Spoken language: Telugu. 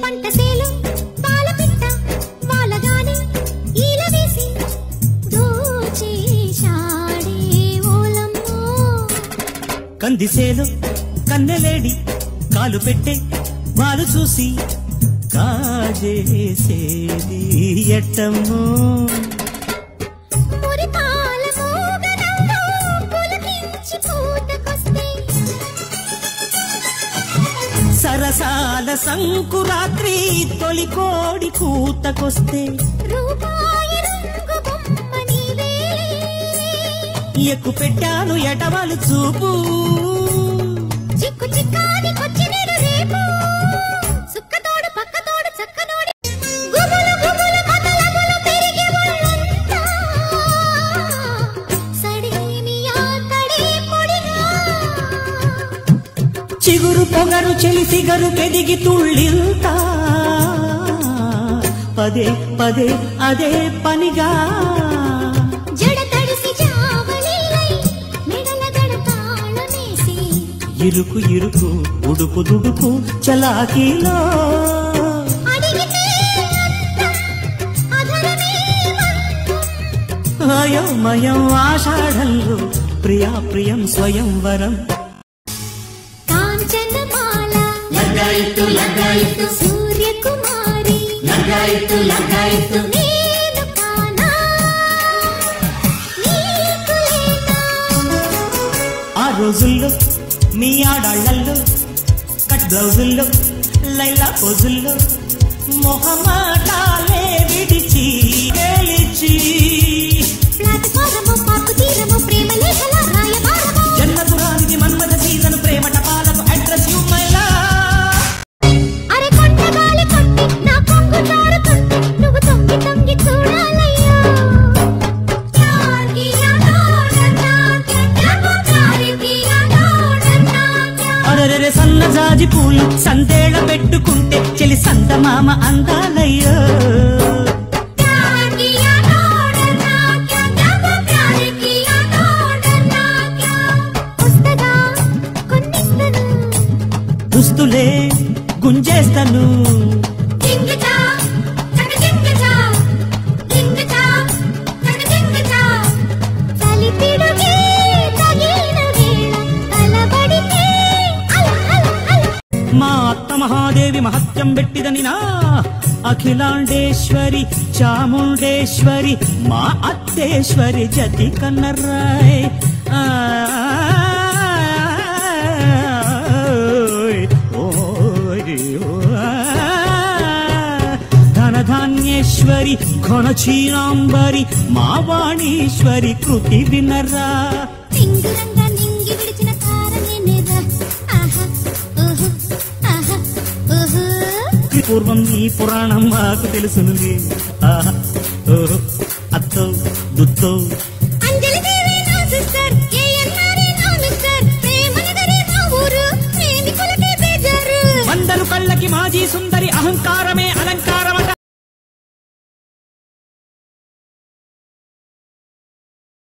పంట సేలు పాల పిట్ట వాలగానే ఈల వేసి దోచేశాడే ఓలమ్మో కందిసేలో కన్నెలేడి కాలు పెట్టే వాలు చూసి కాజేసేది ఎట్టమ్మో మురిపాల మోగనంలో పులకించి పూతకొస్తే సరసాల సంకురాత్రి తొలి కోడి కూతకొస్తే రూపాయి రంగు బొమ్మ నీవే ఎక్కు పెట్టాను ఎటవాలు చూపు చిక్కు చిక్కాని కొచ్చినేడు రేపు సుక్కతోడు పక్కతోడు చక్కనోడి గుబులు గుబులు కథలములు పెరిగి ఒళ్ళంతా సడేమియా తడే పొడిగా చిగురు పొగరు చెలి సిగరు పెదిగి తుళ్ళింత పదే పదే అదే పనిగా జడ తడిసి జావళిల్లై మెడల గడ తాళమేసి ఇరుకు ఇరుకు ఉడుకు దుడుకు చలాకీలో అడిగితే అందం, అధరమే మందం. అయోమయం ఆషాఢంలో ప్రియా ప్రియం స్వయంవరం కాంచనమాల సూర్యకుమారి నేను కానా నీకు లేనా ఆ రోజుల్లో మీ ఆడాళ్లల్లో కట్ బ్లౌజుల్లో లైలా పోజుల్లో మొహమాటాలే విడిచి గెలిచి ప్లాట్ఫారము పాకు తీరము ప్రేమ లేఖల రాయబారము జన్మపురానికి మన్మథ సీతను ప్రేమట పాలకు అడ్రస్ యు మై లవ్ అరే కొండ గాలి కొట్టి నా కొంగు జారుతుంటే నువ్వు తొంగి తొంగి చూడాలయ్యా ప్యార్ కియా డోడన్నా జగము ప్యార్ కియా డోడన్నా అరెరెరె సన్న జాజి పూలు సందేళ పెట్టుకుంటే చెలి సందమామ అందాలయ్యో ప్యార్ కియా డోడన్నా జగము ప్యార్ కియా డోడన్నా వస్తగా కొన్నిస్తను దుస్తులే గుంజేస్తాను జింగచా చక జింగచా జింగచా చక జింగచా చలి పిడుగే తగిలిన వేళ తలబడితే అల అల అల మా అత్త మహాదేవి మహత్యం పెట్టిదని నా అఖిలాండేశ్వరి చాముండేశ్వరి మా అత్తేశ్వరి జతి కన్నరాయ్ ఆ, ఓయ్, ఓయ్, ఓ, ధనధాన్యేశ్వరి ఘనచీనాంబరి మా వాణీశ్వరి కృతి వినరా సింగురంగా నింగి విడిచిన కారణేనేదా ఆహా ఓహో ఆహా ఓహో పూర్వం ఈ పురాణం మాకు తెలుసునుంది ఆహా, ఓహో, అత్తో దుత్తో అంజలి దేవి నా సిస్టర్ ఏఎన్ఆర్ఏ నా మిస్టర్ ప్రేమనగరే మా ఊరు ప్రేమికులకే బేజారు వందరు కళ్ళకి మాజీ సుందరి అహంకారమే అలంకారం